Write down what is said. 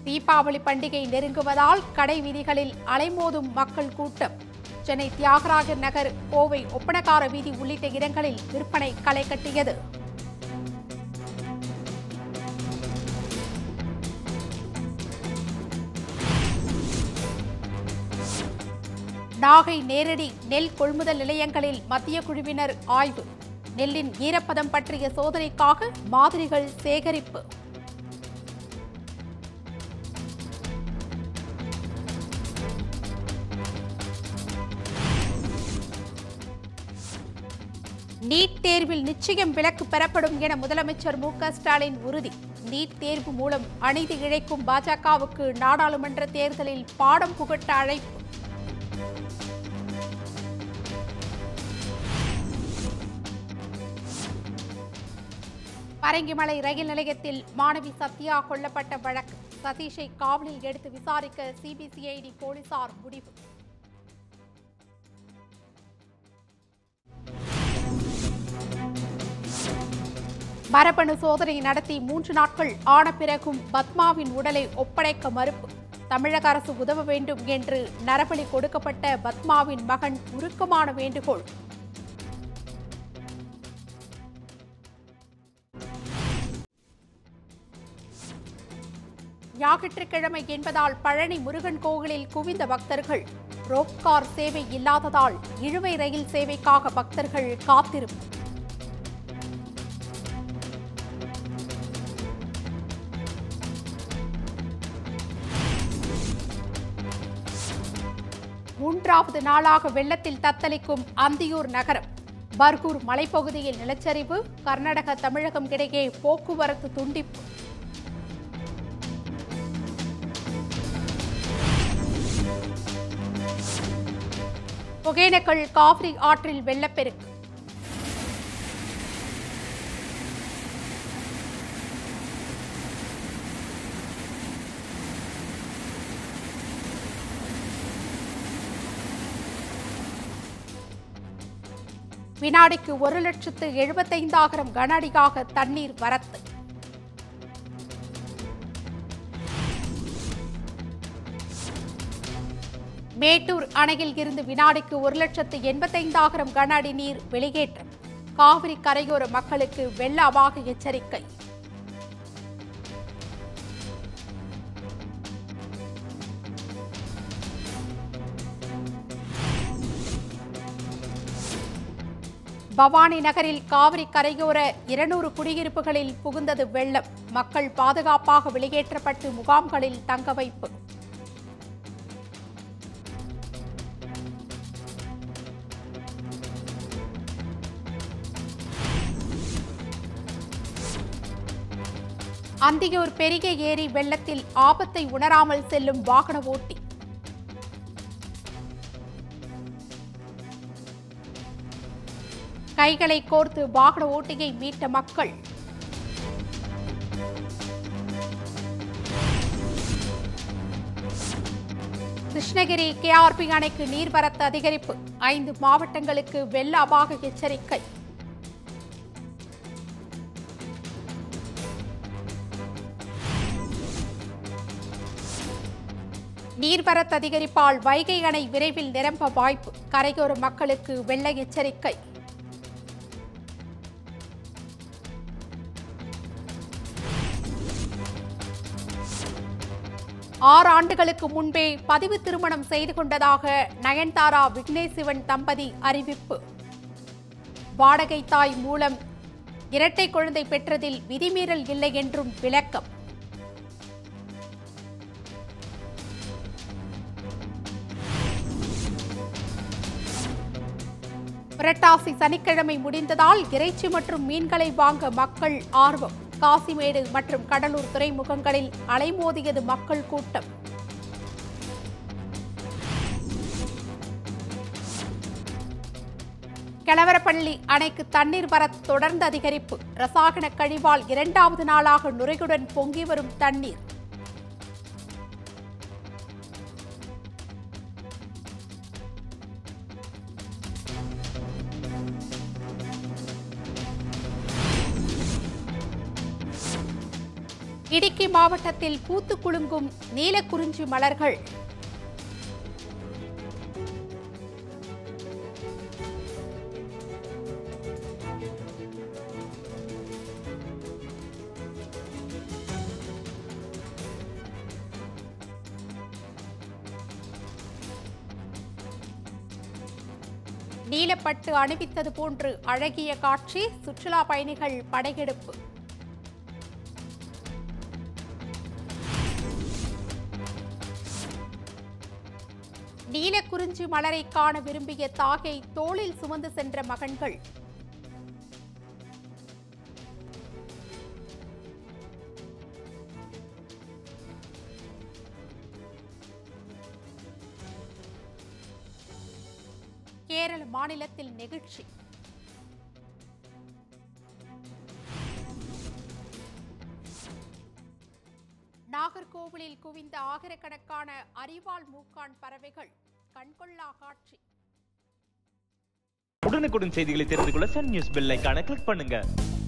தீபாவளி பண்டிகை நெருங்குவதால் கடை வீதிகளில் அலைமோதும் மக்கள் கூட்டம் சென்னை தியாகராஜர் நகர் கோவை ஒப்பனக்கார வீதி உள்ளிட்ட இடங்களில் விற்பனை களை கட்டியது நாகை நேரடி நெல் கொள்முதல் நிலையங்களில் மத்திய குழுவினர் ஆய்வு நெல்லின் ஈரப்பதம் பற்றிய சோதனைக்காக மாதிரிகள் சேகரிப்பு நீட் தேர்வில் நிச்சயம் விலக்கு பெறப்படும் என முதலமைச்சர் மு க ஸ்டாலின் உறுதி நீட் தேர்வு மூலம் அநீதி இழைக்கும் பாஜகவுக்கு நாடாளுமன்ற தேர்தலில் பாடம் புகட்ட அழைப்பு பரங்கிமலை ரயில் நிலையத்தில் மாணவி சத்யா கொல்லப்பட்ட வழக்கு சதீஷை காவலில் எடுத்து விசாரிக்க சிபிசிஐடி போலீசார் முடிவு மரபணு சோதனை நடத்தி மூன்று நாட்கள் ஆன பிறகும் பத்மாவின் உடலை ஒப்படைக்க மறுப்பு தமிழக அரசு உதவ வேண்டும் என்று நரபலி கொடுக்கப்பட்ட பத்மாவின் மகன் உருக்கமான வேண்டுகோள் ஞாயிற்றுக்கிழமை என்பதால் பழனி முருகன் கோவிலில் குவிந்த பக்தர்கள் ரோப்கார் சேவை இல்லாததால் இழுவை ரயில் சேவைக்காக பக்தர்கள் காத்திருப்பு மூன்றாவது நாளாக வெள்ளத்தில் தத்தளிக்கும் அந்தியூர் நகரம் பர்கூர் மலைப்பகுதியில் நிலச்சரிவு கர்நாடக தமிழகம் இடையே போக்குவரத்து துண்டிப்பு ஒகேனக்கல் காவிரி ஆற்றில் வெள்ளப்பெருக்கு வினாடிக்கு ஒரு லட்சத்து எழுபத்தைந்தாயிரம் கன அடியாக தண்ணீர் வரத்து மேட்டூர் அணையில் இருந்து வினாடிக்கு ஒரு லட்சத்து எண்பத்தைந்தாயிரம் கன அடி நீர் வெளியேற்றம் காவிரி கரையோர மக்களுக்கு வெள்ள அபாய எச்சரிக்கை பவானி நகரில் காவிரி கரையோர இருநூறு குடியிருப்புகளில் புகுந்தது வெள்ளம் மக்கள் பாதுகாப்பாக வெளியேற்றப்பட்டு முகாம்களில் தங்க வைப்பு அந்தியூர் பெரிய ஏரி வெள்ளத்தில் ஆபத்தை உணராமல் செல்லும் வாகன ஓட்டி கைகளை கோர்த்து வாகன ஓட்டியை மீட்ட மக்கள் கிருஷ்ணகிரி கேஆர்பி அணைக்கு நீர்வரத்து அதிகரிப்பு ஐந்து மாவட்டங்களுக்கு வெள்ள அபாய எச்சரிக்கை நீர்வரத்து அதிகரிப்பால் வைகை அணை விரைவில் நிரம்ப வாய்ப்பு கரையோர மக்களுக்கு வெள்ள எச்சரிக்கை ஆறு ஆண்டுகளுக்கு முன்பே பதிவு திருமணம் செய்து கொண்டதாக நயன்தாரா விக்னேஷ் சிவன் தம்பதி அறிவிப்பு வாடகை தாய் மூலம் இரட்டை குழந்தை பெற்றதில் விதிமீறல் இல்லை என்றும் விளக்கம் புரட்டாசி சனிக்கிழமை முடிந்ததால் இறைச்சி மற்றும் மீன்களை வாங்க மக்கள் ஆர்வம் காசிமேடு மற்றும் கடலூர் துறைமுகங்களில் அலைமோதியது மக்கள் கூட்டம் கிழவரப்பள்ளி அணைக்கு தண்ணீர் வரத்து தொடர்ந்து அதிகரிப்பு ரசாயன கழிவால் இரண்டாவது நாளாக நுரையுடன் பொங்கி வரும் தண்ணீர் இடுக்கி மாவட்டத்தில் பூத்து குலுங்கும் நீலக்குறிஞ்சி மலர்கள் நீலப்பட்டு அணிவித்தது போன்று அழகிய காட்சி சுற்றுலா பயணிகள் படையெடுப்பு நீலக்குறிஞ்சி மலரை காண விரும்பிய தாகை தோளில் சுமந்து சென்ற மகன்கள் கேரள மாநிலத்தில் நெகிழ்ச்சி நாகர்கோவிலில் குவிந்த ஆயிரக்கணக்கான அரிவாள் மூக்கான் பறவைகள் கண்கொள்ளா காட்சி உடனுக்குடன் செய்திகளை தெரிந்து கொள்ள சன் நியூஸ் பெல் ஐகானை கிளிக் பண்ணுங்க